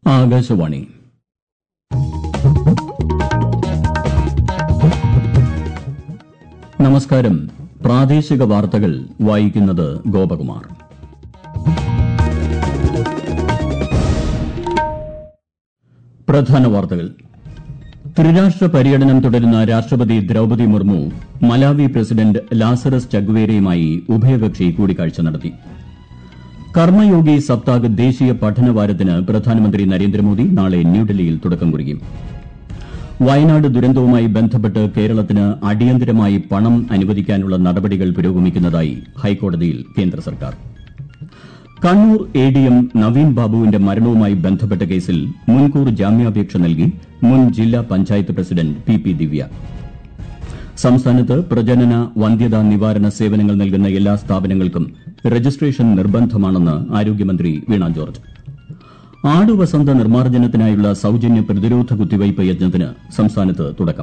ആകാശവാണി നമസ്കാരം പ്രാദേശിക വാർത്തകൾ വായിക്കുന്നത് ഗോപകുമാർ പ്രധാന വാർത്തകൾ ത്രിരാഷ്ട്ര പര്യടനം തുടരുന്ന രാഷ്ട്രപതി Droupadi Murmu Malawi president Lazarus ചഗ്വേരയുമായി ഉഭയകക്ഷി കൂടിക്കാഴ്ച നടത്തി കർമ്മയോഗി സപ്താഹ് ദേശീയ പഠനവാരത്തിന് പ്രധാനമന്ത്രി നരേന്ദ്രമോദി നാളെ ന്യൂഡൽഹിയിൽ തുടക്കം കുറിക്കും വയനാട് ദുരന്തവുമായി ബന്ധപ്പെട്ട് കേരളത്തിന് അടിയന്തരമായി പണം അനുവദിക്കാനുള്ള നടപടികൾ പുരോഗമിക്കുന്നതായി ഹൈക്കോടതിയിൽ കേന്ദ്ര സർക്കാർ Kannur A D M Naveen ബാബുവിന്റെ മരണവുമായി ബന്ധപ്പെട്ട കേസിൽ മുൻകൂർ ജാമ്യാപേക്ഷ നൽകി മുൻ ജില്ലാ panchayat president P P Divya സംസ്ഥാനത്ത് പ്രജനന വന്ധ്യത നിവാരണ സേവനങ്ങൾ നൽകുന്ന എല്ലാ സ്ഥാപനങ്ങൾക്കും രജിസ്ട്രേഷൻ നിർബന്ധമാണെന്ന് ആരോഗ്യമന്ത്രി വീണ ജോർജ് ആടുവസന്ത നിർമ്മാർജ്ജനത്തിനായുള്ള സൌജന്യ പ്രതിരോധ കുത്തിവയ്പ് യജ്ഞത്തിന് സംസ്ഥാനത്ത് തുടക്കം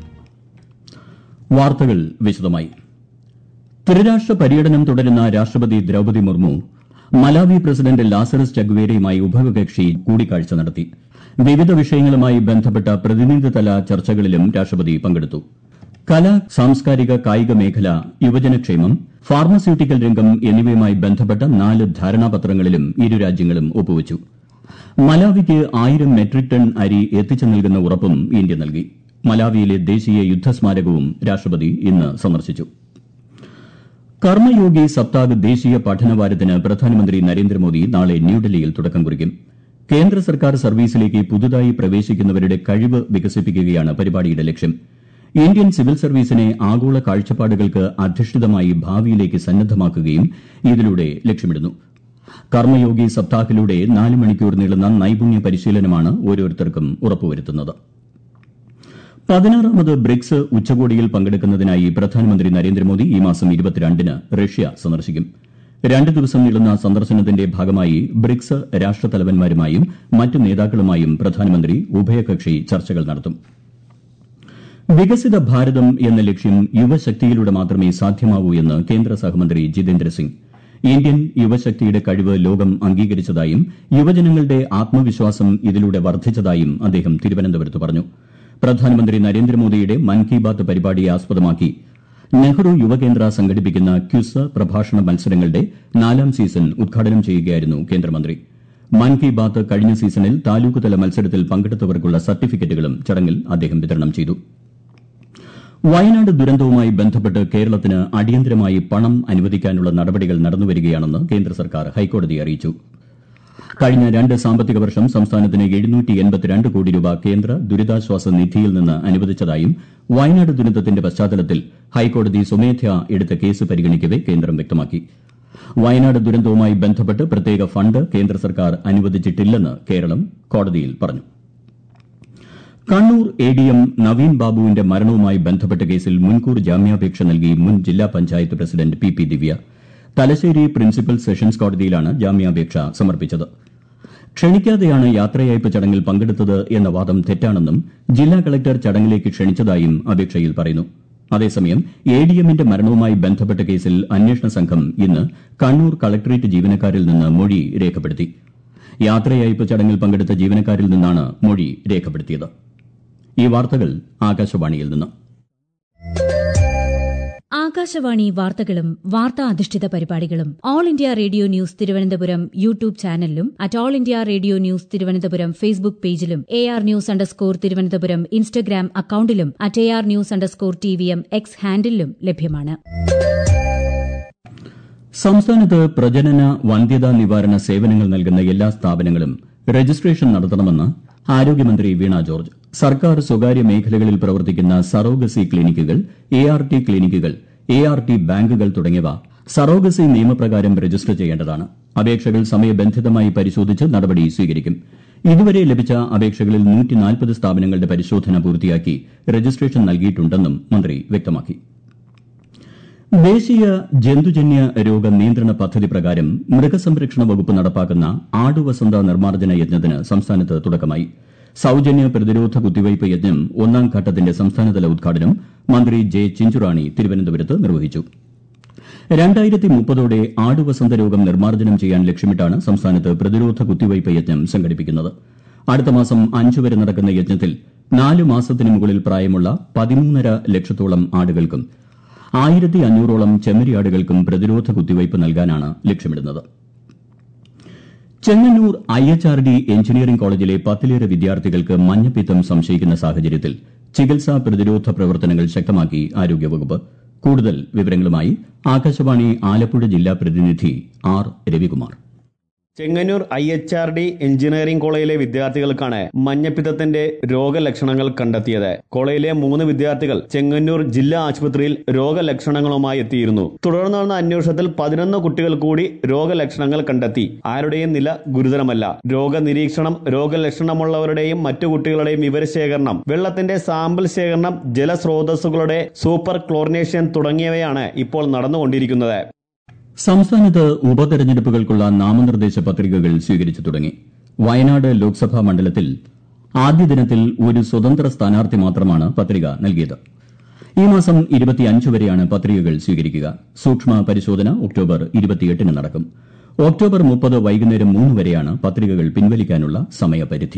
വാർത്തകൾ വിശദമായി ത്രിരാഷ്ട്ര പര്യടനം തുടരുന്ന രാഷ്ട്രപതി Droupadi Murmu Malawi president Lazarus ചഗ്വേരയുമായി ഉഭയകക്ഷി കൂടിക്കാഴ്ച നടത്തി വിവിധ വിഷയങ്ങളുമായി ബന്ധപ്പെട്ട പ്രതിനിധിതല ചർച്ചകളിലും രാഷ്ട്രപതി പങ്കെടുത്തു കല സാംസ്കാരിക കായിക മേഖല യുവജനക്ഷേമം ഫാർമസ്യൂട്ടിക്കൽ രംഗം എന്നിവയുമായി ബന്ധപ്പെട്ട നാല് ധാരണാപത്രങ്ങളിലും ഇരു രാജ്യങ്ങളും ഒപ്പുവച്ചു മലാവിക്ക് ആയിരം മെട്രിക് ടൺ അരി എത്തിച്ചു നൽകുന്ന ഉറപ്പും ഇന്ത്യ നൽകി മലാവിയിലെ ദേശീയ യുദ്ധസ്മാരകവും രാഷ്ട്രപതി ഇന്ന് സന്ദർശിച്ചു കർമ്മയോഗി സപ്താഹ് ദേശീയ പഠനവാരത്തിന് പ്രധാനമന്ത്രി നരേന്ദ്രമോദി നാളെ ന്യൂഡൽഹിയിൽ തുടക്കം കുറിക്കും കേന്ദ്ര സർക്കാർ സർവീസിലേക്ക് പുതുതായി പ്രവേശിക്കുന്നവരുടെ കഴിവ് വികസിപ്പിക്കുകയാണ് പരിപാടിയുടെ ലക്ഷ്യം ഇന്ത്യൻ സിവിൽ സർവീസിനെ ആഗോള കാഴ്ചപ്പാടുകൾക്ക് അധിഷ്ഠിതമായി ഭാവിയിലേക്ക് സന്നദ്ധമാക്കുകയും ഇതിലൂടെ ലക്ഷ്യമിടുന്നു കർമ്മയോഗി സപ്താഹിലൂടെ നാല് മണിക്കൂർ നീളുന്ന നൈപുണ്യ പരിശീലനമാണ് ഓരോരുത്തർക്കും ഉറപ്പുവരുത്തുന്നത് പതിനാറാമത് ബ്രിക്സ് ഉച്ചകോടിയിൽ പങ്കെടുക്കുന്നതിനായി പ്രധാനമന്ത്രി നരേന്ദ്രമോദി ഈ മാസം ഇരുപത്തിരണ്ടിന് റഷ്യ സന്ദർശിക്കും രണ്ട് ദിവസം നീളുന്ന സന്ദർശനത്തിന്റെ ഭാഗമായി ബ്രിക്സ് രാഷ്ട്രത്തലവന്മാരുമായും മറ്റ് നേതാക്കളുമായും പ്രധാനമന്ത്രി ഉഭയകക്ഷി ചർച്ചകൾ നടത്തും വികസിത ഭാരതം എന്ന ലക്ഷ്യം യുവശക്തിയിലൂടെ മാത്രമേ സാധ്യമാവൂ എന്ന് കേന്ദ്ര സഹമന്ത്രി ജിതേന്ദ്ര സിംഗ് ഇന്ത്യൻ യുവശക്തിയുടെ കഴിവ് ലോകം അംഗീകരിച്ചതായും യുവജനങ്ങളുടെ ആത്മവിശ്വാസം ഇതിലൂടെ വർദ്ധിച്ചതായും അദ്ദേഹം തിരുവനന്തപുരത്ത് പറഞ്ഞു പ്രധാനമന്ത്രി നരേന്ദ്രമോദിയുടെ മൻ കി ബാത്ത് പരിപാടിയെ ആസ്പദമാക്കി നെഹ്റു യുവകേന്ദ്ര സംഘടിപ്പിക്കുന്ന ക്വിസ് പ്രഭാഷണ മത്സരങ്ങളുടെ നാലാം സീസൺ ഉദ്ഘാടനം ചെയ്യുകയായിരുന്നു കേന്ദ്രമന്ത്രി മൻ കി ബാത്ത് കഴിഞ്ഞ സീസണിൽ താലൂക്ക് തല മത്സരത്തിൽ പങ്കെടുത്തവർക്കുള്ള സർട്ടിഫിക്കറ്റുകളും ചടങ്ങിൽ അദ്ദേഹം വിതരണം ചെയ്തു വയനാട് ദുരന്തവുമായി ബന്ധപ്പെട്ട് കേരളത്തിന് അടിയന്തരമായി പണം അനുവദിക്കാനുള്ള നടപടികൾ നടന്നുവരികയാണെന്ന് കേന്ദ്ര സർക്കാർ ഹൈക്കോടതിയെ അറിയിച്ചു കഴിഞ്ഞ രണ്ട് സാമ്പത്തിക വർഷം സംസ്ഥാനത്തിന് കോടി രൂപ കേന്ദ്ര ദുരിതാശ്വാസ നിധിയിൽ നിന്ന് അനുവദിച്ചതായും വയനാട് ദുരന്തത്തിന്റെ പശ്ചാത്തലത്തിൽ ഹൈക്കോടതി സ്വമേധയാ എടുത്ത കേസ് പരിഗണിക്കവെ കേന്ദ്രം വ്യക്തമാക്കി വയനാട് ദുരന്തവുമായി ബന്ധപ്പെട്ട് പ്രത്യേക ഫണ്ട് കേന്ദ്ര സർക്കാർ അനുവദിച്ചിട്ടില്ലെന്ന് കേരളം കോടതിയിൽ പറഞ്ഞു Kannur A D M Naveen ബാബുവിന്റെ മരണവുമായി ബന്ധപ്പെട്ട കേസിൽ മുൻകൂർ ജാമ്യാപേക്ഷ നൽകി മുൻ ജില്ലാ panchayat president P P Divya Thalassery principal sessions കോടതിയിലാണ് ജാമ്യാപേക്ഷ സമർപ്പിച്ചത് ക്ഷണിക്കാതെയാണ് യാത്രയയപ്പ് ചടങ്ങിൽ പങ്കെടുത്തത് എന്ന വാദം തെറ്റാണെന്നും ജില്ലാ കളക്ടർ ചടങ്ങിലേക്ക് ക്ഷണിച്ചതായും അപേക്ഷയിൽ പറയുന്നു അതേസമയം എ ഡി എമ്മിന്റെ മരണവുമായി ബന്ധപ്പെട്ട കേസിൽ അന്വേഷണ സംഘം ഇന്ന് കണ്ണൂർ കളക്ടറേറ്റ് ജീവനക്കാരിൽ നിന്ന് മൊഴി രേഖപ്പെടുത്തി യാത്രയയപ്പ് ചടങ്ങിൽ പങ്കെടുത്ത ജീവനക്കാരിൽ നിന്നാണ് മൊഴി രേഖപ്പെടുത്തിയത് ഈ വാർത്തകൾ ആകാശവാണിയിൽ നിന്ന് ആകാശവാണി വാർത്തകളും വാർത്താ അധിഷ്ഠിത പരിപാടികളും All India Radio News Thiruvananthapuram YouTube ചാനലിലും at All India Radio News Thiruvananthapuram Facebook പേജിലും A R news underscore Thiruvananthapuram Instagram അക്കൌണ്ടിലും at A R news underscore T V M X ഹാൻഡിലും ലഭ്യമാണ് സംസ്ഥാനത്ത് പ്രജനന വന്ധ്യതാ നിവാരണ സേവനങ്ങൾ നൽകുന്ന എല്ലാ സ്ഥാപനങ്ങളും രജിസ്ട്രേഷൻ നടത്തണമെന്ന് ആരോഗ്യമന്ത്രി വീണ ജോർജ് സർക്കാർ സ്വകാര്യ മേഖലകളിൽ പ്രവർത്തിക്കുന്ന സറോഗസി ക്ലിനിക്കുകൾ എ ആർ ടി ക്ലിനിക്കുകൾ എ ആർ ടി ബാങ്കുകൾ തുടങ്ങിയവ സറോഗസി നിയമപ്രകാരം രജിസ്റ്റർ ചെയ്യേണ്ടതാണ് അപേക്ഷകൾ സമയബന്ധിതമായി പരിശോധിച്ച് നടപടി സ്വീകരിക്കും ഇതുവരെ ലഭിച്ച അപേക്ഷകളിൽ സ്ഥാപനങ്ങളുടെ പരിശോധന പൂർത്തിയാക്കി രജിസ്ട്രേഷൻ നൽകിയിട്ടുണ്ടെന്നും മന്ത്രി വ്യക്തമാക്കി ദേശീയ ജന്തുജന്യ രോഗ നിയന്ത്രണ പദ്ധതി പ്രകാരം മൃഗസംരക്ഷണ വകുപ്പ് നടപ്പാക്കുന്ന ആടുവസന്ത നിർമ്മാർജ്ജന യജ്ഞത്തിന് സംസ്ഥാനത്ത് തുടക്കമായി സൌജന്യ പ്രതിരോധ കുത്തിവയ്പ് യജ്ഞം ഒന്നാം ഘട്ടത്തിന്റെ സംസ്ഥാനതല ഉദ്ഘാടനം മന്ത്രി ജെ ചിഞ്ചുറാണി തിരുവനന്തപുരത്ത് നിർവഹിച്ചു രണ്ടായിരത്തി മുപ്പതോടെ ആടുവസന്ത രോഗം നിർമ്മാർജ്ജനം ചെയ്യാൻ ലക്ഷ്യമിട്ടാണ് സംസ്ഥാനത്ത് പ്രതിരോധ കുത്തിവയ്പ് യജ്ഞം സംഘടിപ്പിക്കുന്നത് അടുത്ത മാസം അഞ്ചു വരെ നടക്കുന്ന യജ്ഞത്തിൽ നാല് മാസത്തിന് മുകളിൽ പ്രായമുള്ള പതിമൂന്നര ലക്ഷത്തോളം ആടുകൾക്കും ആയിരത്തി അഞ്ഞൂറോളം ചെമ്മരിയാടുകൾക്കും പ്രതിരോധ കുത്തിവയ്പ് നൽകാനാണ് ലക്ഷ്യമിടുന്നത് Chengannur I H R D engineering കോളേജിലെ പത്തിലേറെ വിദ്യാർത്ഥികൾക്ക് മഞ്ഞപ്പിത്തം സംശയിക്കുന്ന സാഹചര്യത്തിൽ ചികിത്സാ പ്രതിരോധ പ്രവർത്തനങ്ങൾ ശക്തമാക്കി ആരോഗ്യവകുപ്പ് കൂടുതൽ വിവരങ്ങളുമായി ആകാശവാണി ആലപ്പുഴ ജില്ലാ പ്രതിനിധി R Ravikumar Chengannur I H R D engineering കോളേജിലെ വിദ്യാർത്ഥികൾക്കാണ് മഞ്ഞപ്പിത്തത്തിന്റെ രോഗലക്ഷണങ്ങൾ കണ്ടെത്തിയത് കോളേജിലെ മൂന്ന് വിദ്യാർത്ഥികൾ ചെങ്ങന്നൂർ ജില്ലാ ആശുപത്രിയിൽ രോഗലക്ഷണങ്ങളുമായി എത്തിയിരുന്നു തുടർന്ന് നടന്ന അന്വേഷണത്തിൽ പതിനൊന്ന് കുട്ടികൾ കൂടി രോഗലക്ഷണങ്ങൾ കണ്ടെത്തി ആരുടെയും നില ഗുരുതരമല്ല രോഗനിരീക്ഷണം രോഗലക്ഷണമുള്ളവരുടെയും മറ്റു കുട്ടികളുടെയും വിവരശേഖരണം വെള്ളത്തിന്റെ സാമ്പിൾ ശേഖരണം ജലസ്രോതസ്സുകളുടെ സൂപ്പർ ക്ലോറിനേഷൻ തുടങ്ങിയവയാണ് ഇപ്പോൾ നടന്നുകൊണ്ടിരിക്കുന്നത് സംസ്ഥാനത്ത് ഉപതെരഞ്ഞെടുപ്പുകൾക്കുള്ള നാമനിർദ്ദേശ പത്രികകൾ സ്വീകരിച്ചു തുടങ്ങി വയനാട് ലോക്സഭാ മണ്ഡലത്തിൽ ആദ്യ ദിനത്തിൽ ഒരു സ്വതന്ത്ര സ്ഥാനാർത്ഥി മാത്രമാണ് പത്രിക നൽകിയത് ഈ മാസം വരെയാണ് പത്രികകൾ സ്വീകരിക്കുക സൂക്ഷ്മ പരിശോധന ഒക്ടോബർ ഇരുപത്തിയെട്ടിന് നടക്കും ഒക്ടോബർ മുപ്പത് വൈകുന്നേരം മൂന്ന് വരെയാണ് പത്രികകൾ പിൻവലിക്കാനുള്ള സമയപരിധി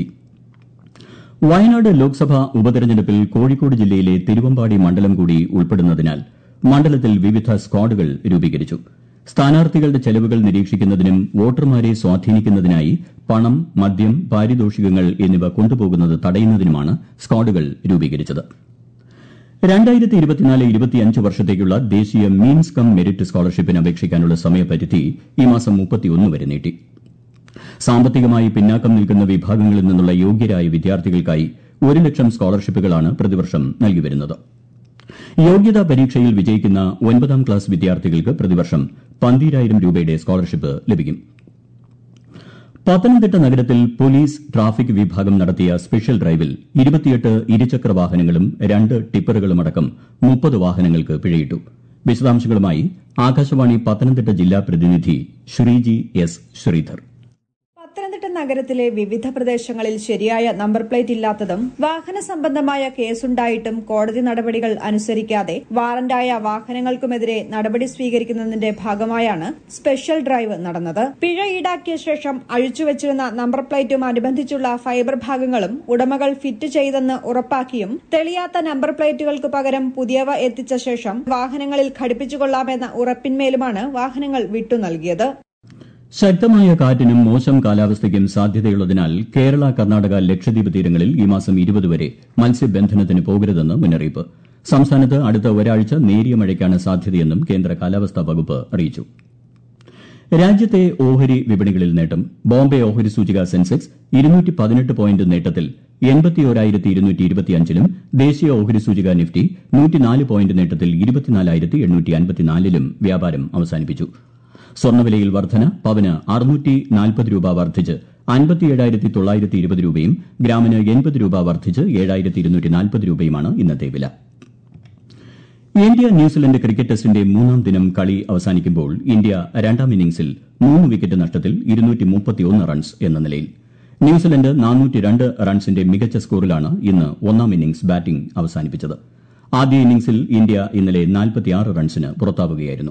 വയനാട് ലോക്സഭാ ഉപതെരഞ്ഞെടുപ്പിൽ കോഴിക്കോട് ജില്ലയിലെ തിരുവമ്പാടി മണ്ഡലം കൂടി ഉൾപ്പെടുന്നതിനാൽ മണ്ഡലത്തിൽ വിവിധ സ്ക്വാഡുകൾ രൂപീകരിച്ചു സ്ഥാനാർത്ഥികളുടെ ചെലവുകൾ നിരീക്ഷിക്കുന്നതിനും വോട്ടർമാരെ സ്വാധീനിക്കുന്നതിനായി പണം മദ്യം പാരിതോഷികങ്ങൾ എന്നിവ കൊണ്ടുപോകുന്നത് തടയുന്നതിനുമാണ് സ്ക്വാഡുകൾ രൂപീകരിച്ചത് രണ്ടായിരത്തി ഇരുപത്തിനാല് ഇരുപത്തിയഞ്ച് വർഷത്തേക്കുള്ള ദേശീയ മീൻസ് കം മെരിറ്റ് സ്കോളർഷിപ്പിന് അപേക്ഷിക്കാനുള്ള സമയപരിധി ഈ മാസം മുപ്പത്തിയൊന്ന് വരെ നീട്ടി സാമ്പത്തികമായി പിന്നാക്കം നിൽക്കുന്ന വിഭാഗങ്ങളിൽ നിന്നുള്ള യോഗ്യരായ വിദ്യാർത്ഥികൾക്കായി ഒരു ലക്ഷം സ്കോളർഷിപ്പുകളാണ് പ്രതിവർഷം നൽകിവരുന്നത് യോഗ്യതാ പരീക്ഷയിൽ വിജയിക്കുന്ന ഒൻപതാം ക്ലാസ് വിദ്യാർത്ഥികൾക്ക് പ്രതിവർഷം പന്തീരായിരം രൂപയുടെ സ്കോളർഷിപ്പ് ലഭിക്കും പത്തനംതിട്ട നഗരത്തിൽ പോലീസ് ട്രാഫിക് വിഭാഗം നടത്തിയ സ്പെഷ്യൽ ഡ്രൈവിൽ ഇരുപത്തിയെട്ട് ഇരുചക്ര വാഹനങ്ങളും രണ്ട് ടിപ്പറുകളുമടക്കം മുപ്പത് വാഹനങ്ങൾക്ക് പിഴയിട്ടു വിശദാംശങ്ങളുമായി ആകാശവാണി പത്തനംതിട്ട ജില്ലാ പ്രതിനിധി ശ്രീജി എസ് ശ്രീധർ പത്തനംതിട്ട നഗരത്തിലെ വിവിധ പ്രദേശങ്ങളിൽ ശരിയായ നമ്പർ പ്ലേറ്റ് ഇല്ലാത്തതും വാഹന സംബന്ധമായ കേസുണ്ടായിട്ടും കോടതി നടപടികൾ അനുസരിക്കാതെ വാറന്റായ വാഹനങ്ങൾക്കുമെതിരെ നടപടി സ്വീകരിക്കുന്നതിന്റെ ഭാഗമായാണ് സ്പെഷ്യൽ ഡ്രൈവ് നടന്നത് പിഴ ഈടാക്കിയ ശേഷം അഴിച്ചുവച്ചിരുന്ന നമ്പർ പ്ലേറ്റും അനുബന്ധിച്ചുള്ള ഫൈബർ ഭാഗങ്ങളും ഉടമകൾ ഫിറ്റ് ചെയ്തെന്ന് ഉറപ്പാക്കിയും തെളിയാത്ത നമ്പർ പ്ലേറ്റുകൾക്ക് പകരം പുതിയവ എത്തിച്ച ശേഷം വാഹനങ്ങളിൽ ഘടിപ്പിച്ചുകൊള്ളാമെന്ന ഉറപ്പിന്മേലുമാണ് വാഹനങ്ങൾ വിട്ടു നൽകിയത് ശക്തമായ കാറ്റിനും മോശം കാലാവസ്ഥയ്ക്കും സാധ്യതയുള്ളതിനാൽ കേരള കർണാടക ലക്ഷദ്വീപ് തീരങ്ങളിൽ ഈ മാസം ഇരുപത് വരെ മത്സ്യബന്ധനത്തിന് പോകരുതെന്ന് മുന്നറിയിപ്പ് സംസ്ഥാനത്ത് അടുത്ത ഒരാഴ്ച നേരിയ മഴയ്ക്കാണ് സാധ്യതയെന്നും കേന്ദ്ര കാലാവസ്ഥാ വകുപ്പ് അറിയിച്ചു രാജ്യത്തെ ഓഹരി വിപണികളിൽ നേട്ടം ബോംബെ ഓഹരി സൂചിക സെൻസെക്സ് ഇരുന്നൂറ്റി പതിനെട്ട് പോയിന്റ് നേട്ടത്തിൽ എൺപത്തിയോരായിരത്തി ഇരുന്നൂറ്റി ഇരുപത്തിയഞ്ചിലും ദേശീയ ഓഹരി സൂചിക നിഫ്റ്റി നൂറ്റിനാല് പോയിന്റ് നേട്ടത്തിൽ ഇരുപത്തിനാലായിരത്തി എണ്ണൂറ്റി അൻപത്തിനാലിലും വ്യാപാരം അവസാനിപ്പിച്ചു സ്വർണ്ണവിലയിൽ വർധന പവന് അറുന്നൂറ്റി നാൽപ്പത് രൂപ വർദ്ധിച്ച് അൻപത്തിയേഴായിരത്തി തൊള്ളായിരത്തി ഇരുപത് രൂപയും ഗ്രാമിന് എൺപത് രൂപ വർദ്ധിച്ച് ഏഴായിരത്തി ഇരുന്നൂറ്റി നാൽപ്പത് രൂപയുമാണ് ഇന്നത്തെ വില ഇന്ത്യ ന്യൂസിലൻഡ് ക്രിക്കറ്റ് ടെസ്റ്റിന്റെ മൂന്നാം ദിനം കളി അവസാനിക്കുമ്പോൾ ഇന്ത്യ രണ്ടാം ഇന്നിംഗ്സിൽ മൂന്ന് വിക്കറ്റ് നഷ്ടത്തിൽ റൺസ് എന്ന നിലയിൽ ന്യൂസിലൻഡ് റൺസിന്റെ മികച്ച സ്കോറിലാണ് ഇന്ന് ഒന്നാം ഇന്നിംഗ്സ് ബാറ്റിംഗ് അവസാനിപ്പിച്ചത് ആദ്യ ഇന്നിംഗ്സിൽ ഇന്ത്യ ഇന്നലെ റൺസിന് പുറത്താവുകയായിരുന്നു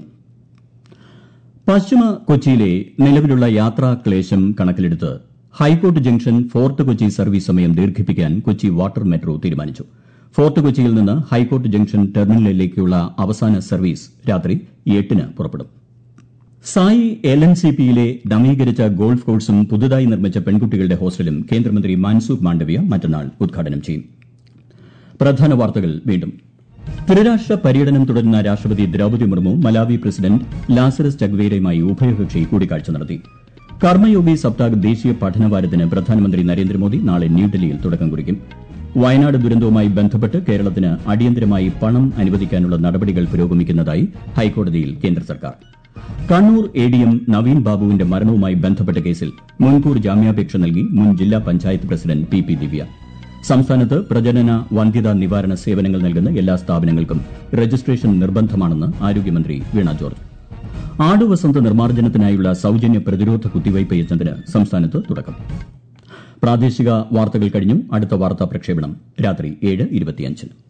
പശ്ചിമ കൊച്ചിയിലെ നിലവിലുള്ള യാത്രാ ക്ലേശം കണക്കിലെടുത്ത് high court junction Fort Kochi service സമയം ദീർഘിപ്പിക്കാൻ കൊച്ചി വാട്ടർ മെട്രോ തീരുമാനിച്ചു ഫോർട്ട് കൊച്ചിയിൽ നിന്ന് ഹൈക്കോർട്ട് ജംഗ്ഷൻ ടെർമിനലിലേക്കുള്ള അവസാന സർവീസ് രാത്രി എട്ടിന് പുറപ്പെടും സായി എൽ എൻ സി പിയിലെ നവീകരിച്ച ഗോൾഫ് കോഴ്സും പുതുതായി നിർമ്മിച്ച പെൺകുട്ടികളുടെ ഹോസ്റ്റലും കേന്ദ്രമന്ത്രി മൻസൂഖ് മാണ്ഡവ്യ മറ്റന്നാൾ ഉദ്ഘാടനം ചെയ്യും പ്രധാന വാർത്തകൾ വീണ്ടും ത്രിരാഷ്ട്ര പര്യടനം തുടരുന്ന രാഷ്ട്രപതി Droupadi Murmu Malawi president Lazarus ചഗ്വേരയുമായി ഉഭയകക്ഷി കൂടിക്കാഴ്ച നടത്തി കർമ്മയോഗി സപ്താഹ് ദേശീയ പഠനവാരത്തിന് പ്രധാനമന്ത്രി നരേന്ദ്രമോദി നാളെ ന്യൂഡൽഹിയിൽ തുടക്കം കുറിക്കും വയനാട് ദുരന്തവുമായി ബന്ധപ്പെട്ട് കേരളത്തിന് അടിയന്തരമായി പണം അനുവദിക്കാനുള്ള നടപടികൾ പുരോഗമിക്കുന്നതായി ഹൈക്കോടതിയിൽ കേന്ദ്ര സർക്കാർ Kannur A D M Naveen ബാബുവിന്റെ മരണവുമായി ബന്ധപ്പെട്ട കേസിൽ മുൻകൂർ ജാമ്യാപേക്ഷ നൽകി മുൻ ജില്ലാ panchayat president P P Divya സംസ്ഥാനത്ത് പ്രജനന വന്ധ്യതാ നിവാരണ സേവനങ്ങൾ നൽകുന്ന എല്ലാ സ്ഥാപനങ്ങൾക്കും രജിസ്ട്രേഷൻ നിർബന്ധമാണെന്ന് ആരോഗ്യമന്ത്രി വീണ ജോർജ് ആടുവസന്ത നിർമ്മാർജ്ജനത്തിനായുള്ള സൌജന്യ പ്രതിരോധ കുത്തിവയ്പ് യജ്ഞത്തിന് സംസ്ഥാനത്ത് തുടക്കം പ്രാദേശിക വാർത്തകൾ കഴിഞ്ഞു അടുത്ത വാർത്താ പ്രക്ഷേപണം രാത്രി ഏഴ് ഇരുപത്തിയഞ്ചിന്